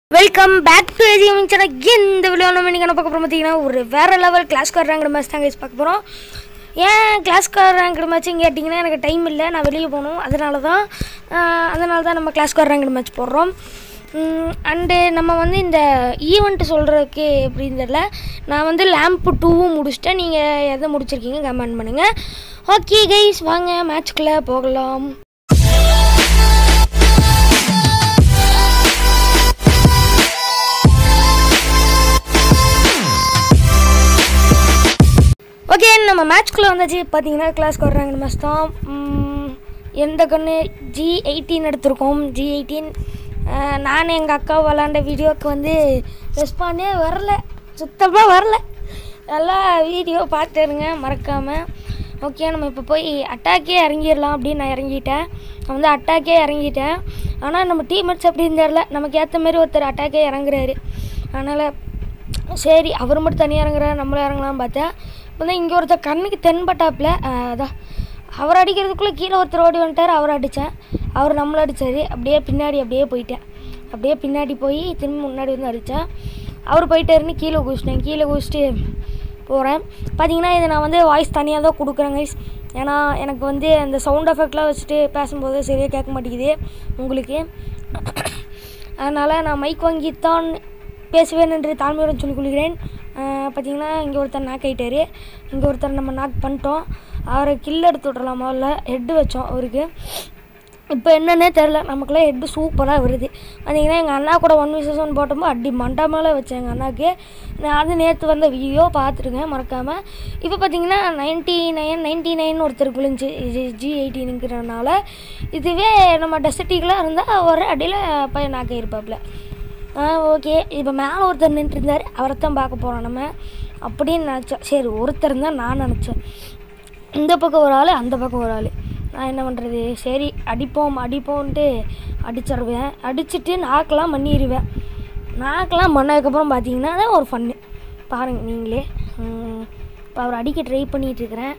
Welcome back to AGM channel இந்த video நம்ம இன்றைக்கி என்ன பார்க்க போகிறோம் பார்த்தீங்கன்னா ஒரு வேறு லெவல் கிளாஸ்கார் ரேங்கிற மேட்ச் தான் guys பார்க்க போகிறோம் ஏன் கிளாஸ்கார் ரேங்கிற மேட்ச்சுன்னு கேட்டிங்கன்னா எனக்கு டைம் இல்லை நான் வெளியே போகணும் அதனால தான் ஆஹ், அதனால தான் நம்ம கிளாஸ்கார் ரேங்கிற மேட்ச் போடுறோம் அண்டு நம்ம வந்து இந்த ஈவெண்ட் சொல்கிறதுக்கு எப்படின்னு தெரியல நான் வந்து லேம்ப் டூவும் முடிச்சிட்டேன் நீங்கள் எதை முடிச்சிருக்கீங்க கமெண்ட் பண்ணுங்கள் ஓகே கைஸ் வாங்க மேட்ச்குள்ளே போகலாம் ஓகே நம்ம மேட்ச்குள்ளே வந்தாச்சு பார்த்தீங்கன்னா கிளாஸ்க்கு வர்றாங்க மேட்ச் தான் உம், எந்த கண்ணு ஜி எயிட்டீன் எடுத்திருக்கோம் ஜி எயிட்டீன் நான் எங்கள் அக்கா விளாண்ட வீடியோவுக்கு வந்து ரெஸ்பாண்டே வரல சுத்தமாக வரல நல்லா வீடியோ பார்த்துருங்க மறக்காமல் ஓகே நம்ம இப்போ போய் அட்டாக்கே இறங்கிடலாம் அப்படின்னு நான் இறங்கிட்டேன் நான் வந்து அட்டாக்கே இறங்கிட்டேன் ஆனால் நம்ம டீம்மேட்ஸ் அப்படின்னு தெரில நமக்கு ஏற்ற மாதிரி ஒருத்தர் அட்டாக்கே இறங்குறாரு அதனால் சரி அவர் மட்டும் தனியாக இறங்குறாரு நம்மளும் இறங்கலாம் பார்த்தேன் இப்போ தான் இங்கே ஒருத்தர் கண்ணுக்கு தென்பட்டாப்புல அஹ், அதான் அவர் அடிக்கிறதுக்குள்ளே கீழே ஒருத்தர் ஓடி வந்துட்டார் அவர் அடித்தேன் அவர் நம்மளை அடித்தார் அப்படியே பின்னாடி அப்படியே போயிட்டேன் அப்படியே பின்னாடி போய் திரும்பி முன்னாடி வந்து அடித்தேன் அவர் போயிட்டாருன்னு கீழே குதிச்சிட்டேன் கீழே குதிச்சிட்டு போகிறேன் பார்த்தீங்கன்னா இதை நான் வந்து வாய்ஸ் தனியாக தான் கொடுக்குறேன் கைஸ் ஏன்னா எனக்கு வந்து அந்த சவுண்ட் எஃபெக்ட்லாம் வச்சுட்டு பேசும்போது சரியாக கேட்க மாட்டேங்குது உங்களுக்கு அதனால் நான் மைக் வாங்கித்தான் பேசுவேன் என்று தாழ்மையுடன் சொல்லிக் கொள்கிறேன் அஹ் பார்த்தீங்கன்னா இங்கே ஒருத்தர் நாக் ஆகிட்டாரு இங்கே ஒருத்தர் நம்ம நாக் பண்ணிட்டோம் அவரை கில் எடுத்து விட்றலாம் முதல்ல ஹெட்டு வச்சோம் அவருக்கு இப்போ என்னன்னே தெரில நமக்குலாம் ஹெட்டு சூப்பராக வருது பார்த்தீங்கன்னா எங்கள் அண்ணா கூட ஒன் விசஸ் ஒன் போட்டோமோ அடி மண்டா மேலே வச்சேன் எங்கள் அண்ணாக்கு நான் அது நேற்று வந்த வீடியோ பார்த்துருங்க மறக்காமல் இப்போ பார்த்தீங்கன்னா நைன்ட்டி நைன் நைன்ட்டி நைன் ஒருத்தர் விழுந்துச்சு இது ஜி எயிட்டீனுங்கிறனால இதுவே நம்ம டெசர்ட்டிக்கெலாம் இருந்தால் ஒரு அடியில் பையன் நாக்க இருப்பாப்புல ஆ ஓகே இப்போ மேலே ஒருத்தர் நின்றுட்டு இருந்தார் அவரை தான் பார்க்க போகிறோம் நம்ம அப்படின்னு நினச்சேன் சரி ஒருத்தர் தான் நான் நினச்சேன் இந்த பக்கம் ஒரு ஆள் அந்த பக்கம் ஒரு ஆள் நான் என்ன பண்ணுறது சரி அடிப்போம் அடிப்போம்ன்ட்டு அடிச்சிடுவேன் அடிச்சுட்டு நாக்கெல்லாம் பண்ணிடுவேன் நாக்கெல்லாம் பண்ணதுக்கப்புறம் பார்த்தீங்கன்னா தான் ஒரு ஃபன்னு பாருங்கள் நீங்களே இப்போ அவர் அடிக்க ட்ரை பண்ணிகிட்ருக்கிறேன்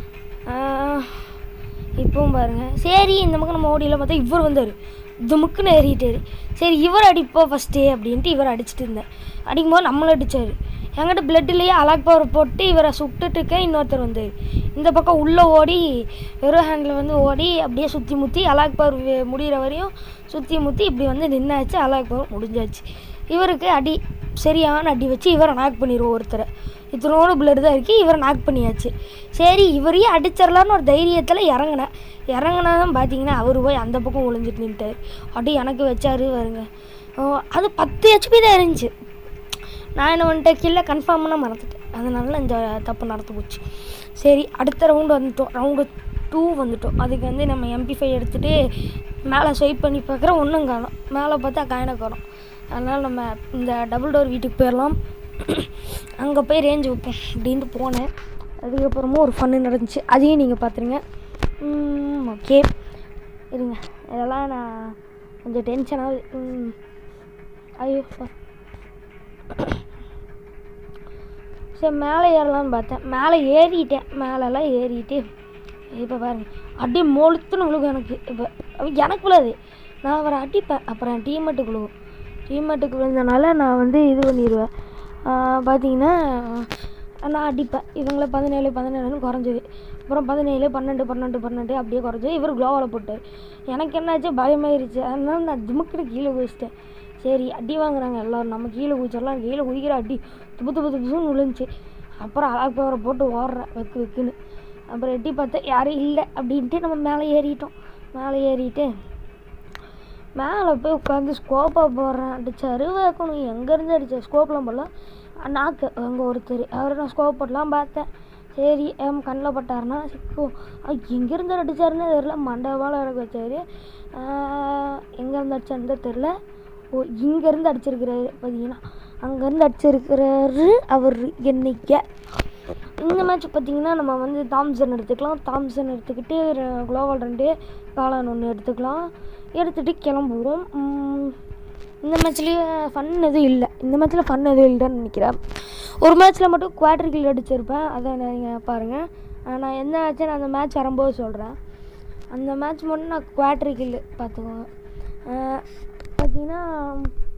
இப்போவும் பாருங்கள் சரி இந்த பக்கம் நம்ம ஓடியில் பார்த்தா இவர் வந்தார் துமுக்குன்னு ஏறிட்டார் சரி இவர் அடிப்போம் ஃபஸ்ட்டு அப்படின்ட்டு இவர் அடிச்சிட்டு இருந்தேன் அடிக்கும்போது நம்மளை அடித்தார் என்கிட்ட பிளட்லேயே அலாக் பவர் போட்டு இவரை சுட்டுட்டு இருக்க இன்னொருத்தர் வந்தார் இந்த பக்கம் உள்ளே ஓடி வெறும் ஹேண்டில் வந்து ஓடி அப்படியே சுற்றி முற்றி அலாக் பவர் வே- முடிகிற வரையும் சுற்றி முற்றி இப்படி வந்து நின்னாச்சு அலாக் பவர் முடிஞ்சாச்சு இவருக்கு அடி சரியான அடி வச்சு இவரை நாக் பண்ணிடுவோம் ஒருத்தரை இத்தனோடு பிளட் தான் இருக்குது இவரை நாக் பண்ணியாச்சு சரி இவரையும் அடிச்சிடலான்னு ஒரு தைரியத்தில் இறங்கினேன் இறங்கினா தான் பார்த்தீங்கன்னா அவர் போய் அந்த பக்கம் ஒளிஞ்சிட்டு நின்ட்டார் அடி எனக்கு வச்சாரு வருங்க ஓ, அது பத்து ஹெச்பி தான் இருந்துச்சு நான் என்ன பண்ணிட்டேன் கீழே கன்ஃபார்ம் பண்ண மறந்துட்டேன் அதனால இந்த தப்பு நடந்து போச்சு சரி அடுத்த ரவுண்டு வந்துட்டோம் ரவுண்டு டூ வந்துட்டோம் அதுக்கு வந்து நம்ம எம்பி ஃபைவ் எடுத்துகிட்டு மேலே ஸ்வைப் பண்ணி பார்க்குறோம் ஒன்றும் காணும் மேலே பார்த்தா காயினை காணும் அதனால் நம்ம இந்த டபுள் டோர் வீட்டுக்கு போயிடலாம் அங்கே போய் ரேஞ்ச் வைப்போம் அப்படின்ட்டு போனேன் அதுக்கப்புறமா ஒரு ஃபன்னு நடந்துச்சு அதையும் நீங்கள் பார்த்துருங்க ஓகே இருங்க இதெல்லாம் நான் கொஞ்சம் டென்ஷனாகுது ம். ஐயோ பா. சரி மேலே ஏறலாம்னு பார்த்தேன் மேலே ஏறிட்டேன் மேலெல்லாம் ஏறிட்டு இப்போ பாருங்க அப்படியே மொழுத்துன்னு விழுகும் எனக்கு இப்போ எனக்கு விழாது நான் அவரை அடிப்பேன் அப்புறம் என் டீம்மேட்டுக்கு விழுகும் டீம்மேட்டுக்கு விழுந்தனால நான் வந்து இது பண்ணிடுவேன் பார்த்தீங்கன்னா நான் அடிப்பேன் இவங்கள பதினேழு பதினேழுன்னு குறைஞ்சது அப்புறம் பதினேழு பன்னெண்டு பன்னெண்டு பன்னெண்டு அப்படியே குறைஞ்சது இவர் க்ளோவில் போட்டார் எனக்கு என்னாச்சு பயமாயிருச்சு அதனால நான் திமுக்கிட்டு கீழே குதிச்சிட்டேன் சரி அடி வாங்குறாங்க எல்லோரும் நம்ம கீழே குதிச்சிடலாம் கீழே குதிக்கிற அடி துப்பு துப்பு துப்புன்னு விழுந்துச்சு அப்புறம் அழகு பவரை போட்டு ஓடுறேன் வெக்கு வெக்குன்னு அப்புறம் எட்டி பார்த்தா யாரும் இல்லை அப்படின்ட்டு நம்ம மேலே ஏறிட்டோம் மேலே ஏறிட்டு மேலே போய் உட்காந்து ஸ்கோப்பை போடுறேன் அடிச்சாரு வைக்கணும் எங்கேருந்து அடித்தேன் ஸ்கோப்லாம் போடலாம் நாக்கு அங்கே ஒருத்தர் அவரை நான் ஸ்கோப் போடலாம் பார்த்தேன் சரி எம் கண்ணில் பட்டாருன்னா சிக்கும் எங்கேருந்து அடித்தாருன்னு தெரில மண்டபால் இறக்க வச்சாரு எங்கேருந்து அடிச்சாருன்னு தெரில ஓ இங்கேருந்து அடிச்சிருக்கிறாரு பார்த்தீங்கன்னா அங்கேருந்து அடிச்சிருக்கிறாரு அவர் என்னைக்க இந்த மேட்ச் பார்த்தீங்கன்னா நம்ம வந்து தாம்சன் எடுத்துக்கலாம் தாம்சன் எடுத்துக்கிட்டு குளோபல் ரெண்டு காளான் ஒன்று எடுத்துக்கலாம் எடுத்துகிட்டு கிளம்புவோம் உம், இந்த மேட்ச்லேயே ஃபன் எதுவும் இல்லை இந்த மேட்ச்சில் ஃபன் எதுவும் இல்லைன்னு நினைக்கிறேன் ஒரு மேட்ச்சில் மட்டும் குவார்டர் கில் அடிச்சிருப்பேன் அதை நீங்கள் பாருங்கள் நான் எந்த மேட்ச்சு நான் அந்த மேட்ச் வரும்போது சொல்கிறேன் அந்த மேட்ச் மட்டும் நான் குவார்டர் கில் பார்த்துக்கோங்க அஹ், பார்த்தீங்கன்னா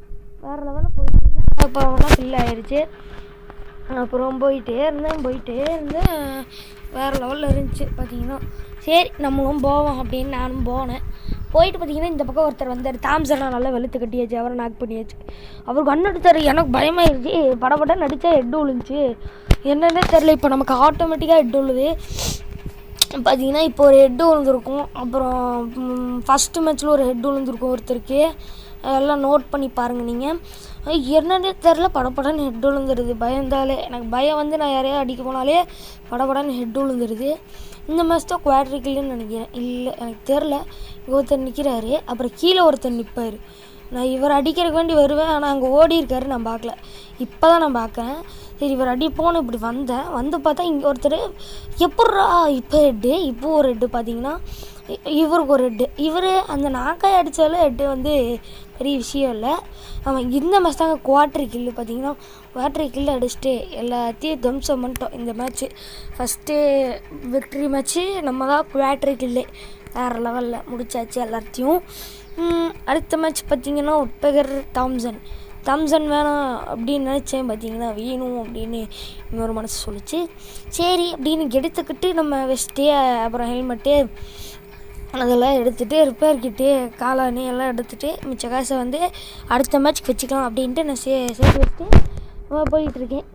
வேறு லெவலில் போயிட்டு இருந்தேன் அப்புறம்லாம் ஃபில் ஆயிடுச்சு அப்புறம் போயிட்டே இருந்தேன் போயிட்டே இருந்தேன் வேறு லெவலில் இருந்துச்சு பார்த்தீங்கன்னா சரி நம்மளும் போவோம் அப்படின்னு நானும் போனேன் போயிட்டு பார்த்தீங்கன்னா இந்த பக்கம் ஒருத்தர் வந்தார் தாம்சனை நல்லா வெளுத்து கட்டியாச்சு அவரை நாக் பண்ணியாச்சு அவர் கண் எடுத்தார் எனக்கு பயமாயிருச்சு படபட நடித்தா ஹெட் விழுந்துச்சு என்னன்னே தெரில இப்போ நமக்கு ஆட்டோமேட்டிக்காக ஹெட் விழுது பார்த்தீங்கன்னா இப்போ ஒரு ஹெட்டு விழுந்திருக்கும் அப்புறம் ஃபஸ்ட்டு மேட்ச்சில் ஒரு ஹெட் விழுந்திருக்கும் ஒருத்தருக்கு எல்லாம் நோட் பண்ணி பாருங்கள் நீங்கள் என்னன்னே தெரில படப்படன்னு ஹெட் விழுந்துருது பயந்தாலே எனக்கு பயம் வந்து நான் யாரையா அடிக்க போனாலே படபடன்னு ஹெட் விழுந்துருது இந்த மேட்ச் தான் குவாட்ரிக்கல்னு நினைக்கிறேன் இல்லை எனக்கு தெரில இங்கே ஒருத்தர் நிற்கிறாரு அப்புறம் கீழே ஒருத்தர் நிற்பார் நான் இவர் அடிக்கிறதுக்கு வேண்டி வருவேன் ஆனால் அங்கே ஓடி இருக்காரு நான் பார்க்கல இப்போ தான் நான் பார்க்குறேன் சரி இவர் அடிப்போன்னு இப்படி வந்தேன் வந்து பார்த்தா இங்கே ஒருத்தர் எப்பட்றா இப்போ ஹெட்டு இப்போ ஒரு ஹெட்டு பார்த்தீங்கன்னா இ- இவருக்கு ஒரு ஹெட்டு இவர் அந்த நாக்காய் அடித்தாலும் ஹெட்டு வந்து பெரிய விஷயம் இல்லை அவன் இந்த மேட்ச் தாங்க குவாட்ரி கில்லு பார்த்தீங்கன்னா குவாட்ரி கில்லு அடிச்சுட்டு எல்லாத்தையும் தம்சம் பண்ணிட்டோம் இந்த மேட்ச்சு ஃபஸ்ட்டு விக்ட்ரி மேட்ச்சு நம்ம தான் குவாட்ரி கில்லு வேறு லெவலில் முடிச்சாச்சு எல்லாத்தையும் ம், அடுத்த மேட்ச் பார்த்தீங்கன்னா உட்பகர் தாம்சன் தாம்சன் வேணாம் அப்படின்னு நினச்சேன் பார்த்தீங்கன்னா வேணும் அப்படின்னு இன்னொரு மனசு சொல்லிச்சு சரி அப்படின்னு எடுத்துக்கிட்டு நம்ம வெஸ்ட்டு அப்புறம் ஹெல்மெட்டு அதெல்லாம் எடுத்துகிட்டு ரிப்பேர் கிட்டு காலாணி எல்லாம் எடுத்துகிட்டு மிச்ச காசை வந்து அடுத்த மேட்ச்க்கு வச்சுக்கலாம் அப்படின்ட்டு நான் சே சேர்த்து வச்சுட்டு நான் போயிட்டுருக்கேன்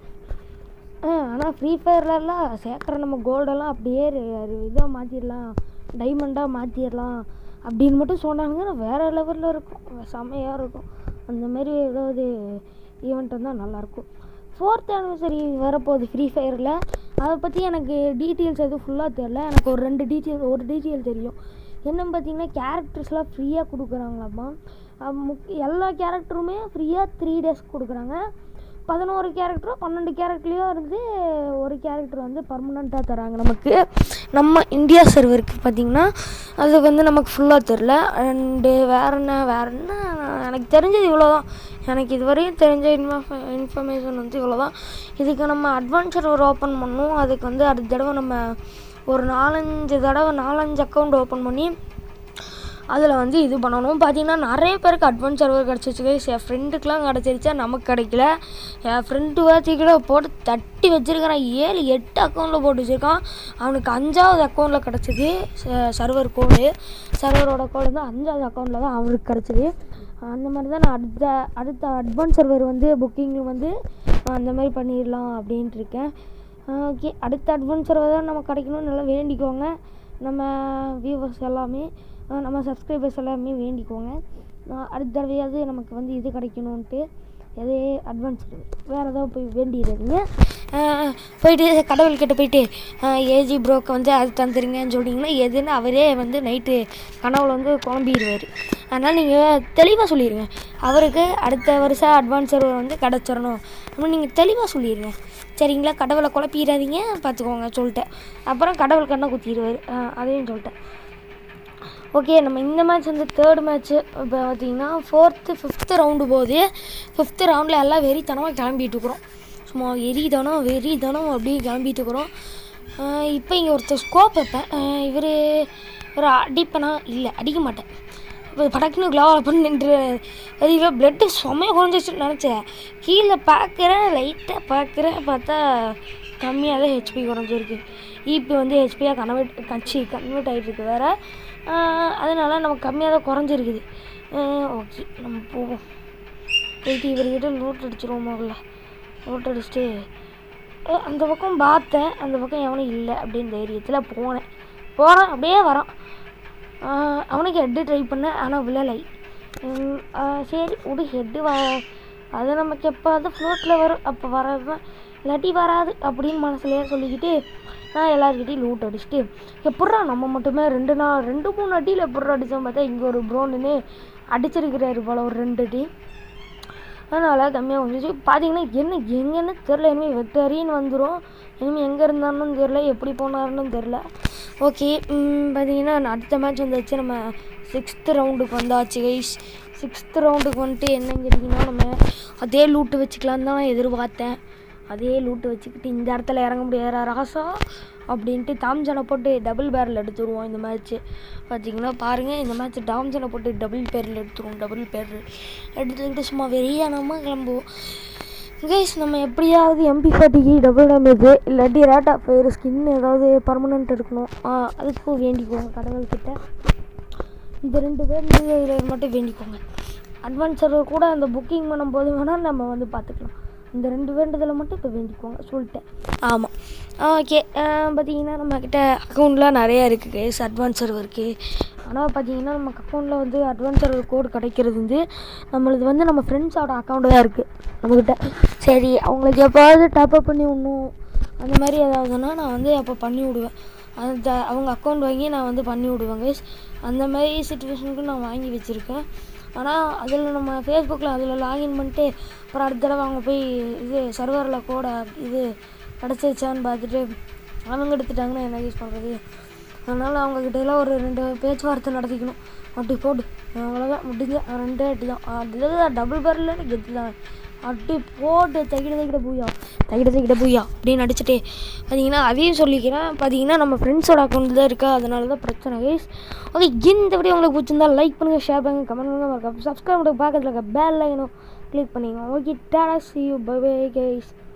ஆ ஆனால் ஃப்ரீ ஃபயர்லலாம் சேர்க்குற நம்ம கோல்டெல்லாம் அப்படியே இதாக மாற்றிடலாம் டைமண்டாக மாற்றிடலாம் அப்படின்னு மட்டும் சொன்னாங்கன்னா வேறு லெவலில் இருக்கும் செம்மையாக இருக்கும் அந்த மாதிரி ஏதாவது ஈவெண்ட் வந்தால் நல்லாயிருக்கும் ஃபோர்த் ஆனிவர்சரி வரப்போகுது ஃப்ரீ ஃபயரில் அதை பற்றி எனக்கு டீட்டெயில்ஸ் எதுவும் ஃபுல்லாக தெரில எனக்கு ஒரு ரெண்டு டீட்டெயில் ஒரு டீட்டெயில் தெரியும் என்னன்னு பார்த்தீங்கன்னா கேரக்டர்ஸ்லாம் ஃப்ரீயாக கொடுக்குறாங்களாம்மா அஹ் முக் எல்லா கேரக்டருமே ஃப்ரீயாக த்ரீ டேஸ் கொடுக்குறாங்க பதினோரு கேரக்டரோ பன்னெண்டு கேரக்டர்லேயோ இருந்து ஒரு கேரக்டர் வந்து பர்மனெண்ட்டாக தராங்க நமக்கு நம்ம இந்தியா சர்வருக்கு பார்த்திங்கன்னா அது வந்து நமக்கு ஃபுல்லாக தெரில அண்டு வேற என்ன வேற என்ன எனக்கு தெரிஞ்சது இவ்வளோ தான் எனக்கு இதுவரையும் தெரிஞ்ச இன்ஃப இன்ஃபர்மேஷன் வந்து இவ்வளோ தான் இதுக்கு நம்ம அட்வான்ஸ் ஒரு ஓப்பன் பண்ணணும் அதுக்கு வந்து அடுத்த தடவை நம்ம ஒரு நாலஞ்சு தடவை நாலஞ்சு அக்கௌண்ட் ஓப்பன் பண்ணி அதில் வந்து இது பண்ணணும் பார்த்தீங்கன்னா நிறைய பேருக்கு அட்வான்ஸ் சர்வர் கிடச்சிச்சு guys. என் ஃப்ரெண்டுக்கெலாம் கிடச்சிருச்சா நமக்கு கிடைக்கல என் ஃப்ரெண்டு பார்த்திக்கிட்ட போட்டு தட்டி வச்சிருக்கிறான் ஏழு எட்டு அக்கௌண்ட்டில் போட்டு வச்சுருக்கான் அவனுக்கு அஞ்சாவது அக்கௌண்ட்டில் கிடச்சிது சர்வர் கோடு சர்வரோட கோடு வந்து அஞ்சாவது அக்கௌண்ட்டில் தான் அவனுக்கு கிடச்சிது அந்த மாதிரி தான் நான் அடுத்த அடுத்த அட்வான்ஸ் சர்வர் வந்து புக்கிங் வந்து அந்த மாதிரி பண்ணிடலாம் அப்படின்ட்டு இருக்கேன் ஓகே அடுத்த அட்வான்ஸ் சர்வர் தான் நம்ம கிடைக்கணும்னு நல்லா வேண்டிக்கோங்க நம்ம வியூவர்ஸ் எல்லாமே அஹ் நம்ம சப்ஸ்கிரைபர்ஸ் எல்லாமே வேண்டிக்கோங்க நான் அடுத்த தடவையாவது நமக்கு வந்து இது கிடைக்கணுன்ட்டு எதே அட்வான்ஸ் வேறு ஏதாவது போய் வேண்டிடுறீங்க அஹ் போயிட்டு கடவுள்கிட்ட போயிட்டு ஏஜி ப்ரோக்கு வந்து அது தந்துருங்கன்னு சொல்லிங்கன்னா எதுன்னு அவரே வந்து நைட்டு கனவுல வந்து குழம்பிடுவார் அதனால் நீங்கள் தெளிவாக சொல்லிடுங்க அவருக்கு அடுத்த வருஷம் அட்வான்ஸ் சர்வர் வந்து கிடச்சிடணும் அப்படின்னு நீங்கள் தெளிவாக சொல்லிடுங்க சரிங்களா கடவுளை குழப்பிடாதீங்க பார்த்துக்கோங்க சொல்லிட்டேன் அப்புறம் கடவுள் கண்ணை குத்திடுவார் அதையும் சொல்லிட்டேன் ஓகே நம்ம இந்த மேட்ச் வந்து தேர்ட் மேட்ச்சு இப்போ பார்த்தீங்கன்னா ஃபோர்த்து ஃபிஃப்த்து ரவுண்டு போகுது ஃபிஃப்த்து ரவுண்டில் எல்லாம் வெறித்தனமாக கிளம்பிட்டு இருக்கிறோம் சும்மா வெறித்தனம் வெறித்தனம் அப்படியே கிளம்பிட்டு இருக்கிறோம் இப்போ இங்கே ஒருத்தர் ஸ்கோப் வைப்பேன் இவர் ஒரு அடிப்பேனா இல்லை அடிக்க மாட்டேன் இப்போ படக்குன்னு க்ளோவில் பண்ணி நின்று அது இல்லை பிளட்டு செம்மையாக குறைஞ்சிச்சுன்னு நினச்சேன் கீழே பார்க்குறேன் லைட்டாக பார்க்குறேன் பார்த்தா கம்மியாக தான் ஹெச்பி குறைஞ்சிருக்கு இப்போ வந்து ஹெச்பியாக கன்வெர்ட் கட்சி கன்வெர்ட் ஆகிட்டுருக்கு வேறு அதனால் நமக்கு கம்மியாக தான் குறைஞ்சிருக்குது ஓகே நம்ம போவோம் போயிட்டு இவர்கிட்ட நோட் அடிச்சிருவோம் முதல்ல நோட் அடிச்சுட்டு அஹ் அந்த பக்கம் பார்த்தேன் அந்த பக்கம் எவனும் இல்லை அப்படின்னு தைரியத்தில் போனேன் போகிறேன் அப்படியே வரான் ஆஹ் அவனுக்கு ஹெட்டு ட்ரை பண்ணேன் ஆனால் விழலை உம், ஆஹ் சரி விடு ஹெட்டு வ அது நமக்கு எப்போது ஃப்ளோட்டில் வரும் அப்போ வரதான் இல்லாட்டி வராது அப்படின்னு மனசுலையே சொல்லிக்கிட்டு நான் எல்லாருக்கிட்டையும் லூட் அடிச்சுட்டு எப்பட்றா நம்ம மட்டுமே ரெண்டு நாள் ரெண்டு மூணு அடியில் எப்பட்றா அடித்தோம் பார்த்தா இங்கே ஒரு ப்ரோன்னு அடிச்சிருக்கிறாரு போல் ஒரு ரெண்டு அடி அதனால் கம்மியாக வந்துச்சு பார்த்தீங்கன்னா என்ன எங்கன்னு தெரில இனிமேல் வெட்டரின்னு வந்துடும் இனிமேல் எங்கே இருந்தாருன்னு தெரில எப்படி போனாருன்னு தெரில ஓகே பார்த்தீங்கன்னா நான் அடுத்த மேட்ச் வந்தாச்சு நம்ம சிக்ஸ்த்து ரவுண்டுக்கு வந்தாச்சு கைஸ் சிக்ஸ்த்து ரவுண்டுக்கு வந்துட்டு என்னன்னு கேட்டிங்கன்னா நம்ம அதே லூட்டு வச்சுக்கலான்னு தான் நான் எதிர்பார்த்தேன் அதே லூட்டு வச்சுக்கிட்டு இந்த இடத்துல இறங்க முடியாத ராசா அப்படின்ட்டு தாம்சனை போட்டு டபுள் பேரில் எடுத்துருவோம் இந்த மேட்ச்சு பார்த்தீங்கன்னா பாருங்கள் இந்த மேட்ச் டாம்சனை போட்டு டபுள் பேரில் எடுத்துருவோம் டபுள் பேர் எடுத்துக்கிட்டு சும்மா வெறியானமாக கிளம்புவோம் கைஸ் நம்ம எப்படியாவது எம்பி ஃபார்ட்டிக்கு டபுள் டேமேஜ் இல்லாட்டி ரேட் ஆஃப் ஃபயர் ஸ்கின் ஏதாவது பர்மனெண்ட் இருக்கணும் ஆ, அதுக்கும் வேண்டிக்குவோங்க கடவுள்கிட்ட இந்த ரெண்டு பேர் நீங்கள் இதில் மட்டும் வேண்டிக்கோங்க அட்வான்ஸ் சர்வர் கூட அந்த புக்கிங் பண்ணும்போது வேணால் நம்ம வந்து பார்த்துக்கலாம் இந்த ரெண்டு வேண்டுதலை மட்டும் இப்போ வேண்டிக்கோங்க சொல்லிட்டேன் ஆமாம் ஓகே பார்த்தீங்கன்னா நம்மக்கிட்ட அக்கௌண்ட்லாம் நிறையா இருக்குது கேஸ் அட்வான்ஸ் சர்வருக்கு ஆனால் பார்த்தீங்கன்னா நம்ம அக்கௌண்ட்டில் வந்து அட்வான்ஸ் சர்வர் கோடு கிடைக்கிறது வந்து நம்மளது வந்து நம்ம ஃப்ரெண்ட்ஸோட அக்கௌண்ட்டு தான் இருக்குது நம்மக்கிட்ட சரி அவங்களுக்கு எப்போவாவது டாப்அப் பண்ணி விடணும் அந்த மாதிரி ஏதாவதுன்னா நான் வந்து அப்போ பண்ணி விடுவேன் அந்த அவங்க அக்கௌண்ட் வாங்கி நான் வந்து பண்ணி விடுவேன் guys அந்த மாதிரி சுச்சுவேஷனுக்கு நான் வாங்கி வச்சுருக்கேன் ஆனால் அதில் நம்ம ஃபேஸ்புக்கில் அதில் லாகின் பண்ணிட்டு அப்புறம் அடுத்த தடவை அவங்க போய் இது சர்வரில் கூட இது கிடச்சிருச்சான்னு பார்த்துட்டு அவங்க எடுத்துட்டாங்கன்னா என்ன யூஸ் பண்ணுறது அதனால் அவங்கக்கிட்ட எல்லாம் ஒரு ரெண்டு பேச்சுவார்த்தை நடத்திக்கணும் அப்படி போடு அவ்வளோதான் முடிஞ்ச ரெண்டே அடி தான் அது டபுள் பேரில் கெத்து தான் அடி போட்டு தைக்கிட தைக்கிட பூயா தைக்கிட தைக்கிட பூயா அப்படின்னு அடிச்சுட்டு பார்த்தீங்கன்னா அதையும் சொல்லிக்கிறேன் பார்த்தீங்கன்னா நம்ம ஃப்ரெண்ட்ஸோட அக்கௌண்ட் தான் இருக்கா அதனால தான் பிரச்சனை கைஸ் ஓகே இந்த வீடியோ உங்களுக்கு பிடிச்சிருந்தா லைக் பண்ணுங்கள் ஷேர் பண்ணுங்கள் கமெண்ட் பண்ணுங்கள் சப்ஸ்கிரைப் பண்ணுங்க பக்கத்தில் இருக்க பேல் லைனும் கிளிக் பண்ணிங்க okay tata see you bye bye guys